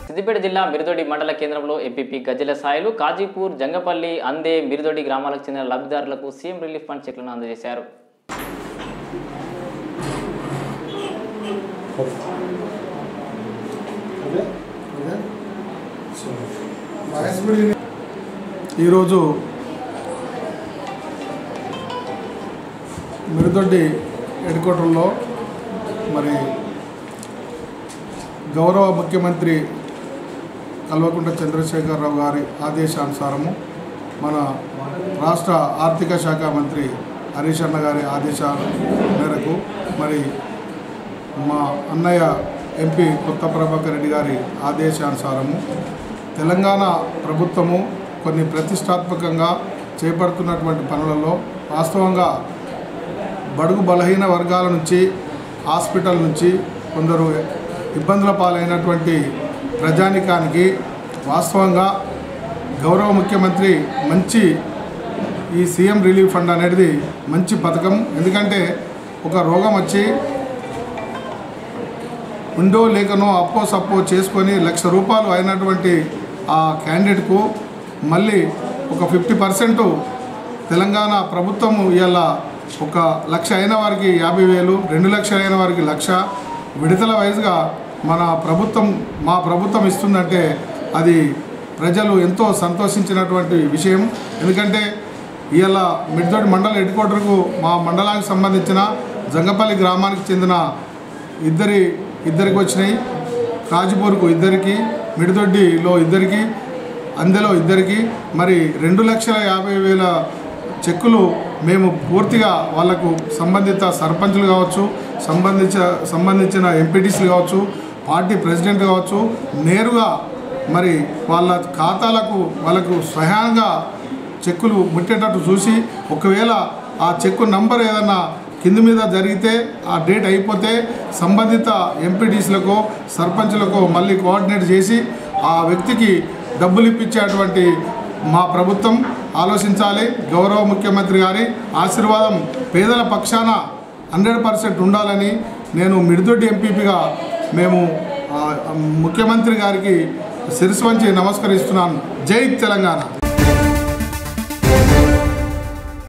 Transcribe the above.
సిద్దిపేట జిల్లా మిరుదొడి మండల కేంద్రంలో ఎంపీపీ గజ్జల సాయిలు కాజీపూర్ జంగపల్లి అందే మిరుదొడి గ్రామాలకు చెందిన లబ్ధిదారులకు సీఎం రిలీఫ్ ఫండ్ చెక్లను అందజేశారు ఈరోజు మిరుదొడ్డి హెడ్ క్వార్టర్లో మరి గౌరవ ముఖ్యమంత్రి కల్వకుంట్ల చంద్రశేఖరరావు గారి ఆదేశానుసారము మన రాష్ట్ర ఆర్థిక శాఖ మంత్రి హరీష్ అన్న గారి ఆదేశాల మేరకు మరి మా అన్నయ్య ఎంపీ కొత్త ప్రభాకర్ రెడ్డి గారి ఆదేశానుసారము తెలంగాణ ప్రభుత్వము కొన్ని ప్రతిష్టాత్మకంగా చేపడుతున్నటువంటి పనులలో వాస్తవంగా బడుగు బలహీన వర్గాల నుంచి హాస్పిటల్ నుంచి కొందరు ఇబ్బందుల పాలైనటువంటి ప్రజానికానికి వాస్తవంగా గౌరవ ముఖ్యమంత్రి మంచి ఈ సీఎం రిలీఫ్ ఫండ్ అనేది మంచి పథకం ఎందుకంటే ఒక రోగం వచ్చి ఉండో లేకనో అప్పో సప్పో చేసుకొని లక్ష రూపాయలు అయినటువంటి ఆ క్యాండిడేట్కు మళ్ళీ ఒక ఫిఫ్టీ పర్సెంట్ తెలంగాణ ప్రభుత్వం ఇవాళ ఒక లక్ష అయిన వారికి యాభై వేలు రెండు లక్షలు అయిన వారికి లక్ష విడతల వైజ్గా మన ప్రభుత్వం మా ప్రభుత్వం ఇస్తుందంటే అది ప్రజలు ఎంతో సంతోషించినటువంటి విషయం ఎందుకంటే ఇవాళ మిడ్దొడి మండల హెడ్ క్వార్టర్కు మా మండలానికి సంబంధించిన జంగపల్లి గ్రామానికి చెందిన ఇద్దరి ఇద్దరికి వచ్చినాయి కాజుపూర్కు ఇద్దరికి మిడిదొడ్డిలో ఇద్దరికి అందెలో ఇద్దరికి మరి రెండు లక్షల యాభై వేల చెక్కులు మేము పూర్తిగా వాళ్లకు సంబంధిత సర్పంచులు కావచ్చు సంబంధించ సంబంధించిన ఎంపీటీసీలు కావచ్చు పార్టీ ప్రెసిడెంట్ కావచ్చు నేరుగా మరి వాళ్ళ ఖాతాలకు వాళ్ళకు స్వయంగా చెక్కులు ముట్టేటట్టు చూసి ఒకవేళ ఆ చెక్కు నంబర్ ఏదన్నా కింది మీద జరిగితే ఆ డేట్ అయిపోతే సంబంధిత ఎంపీటీసీలకు సర్పంచులకు మళ్ళీ కోఆర్డినేట్ చేసి ఆ వ్యక్తికి డబ్బులు ఇప్పించేటువంటి మా ప్రభుత్వం ఆలోచించాలి గౌరవ ముఖ్యమంత్రి గారి ఆశీర్వాదం పేదల పక్షాన హండ్రెడ్ పర్సెంట్ ఉండాలని నేను మిడిదొడ్డి ఎంపీపీగా మేము ఆ, ముఖ్యమంత్రి గారికి శిరస్సు వంచి నమస్కరిస్తున్నాను జై తెలంగాణ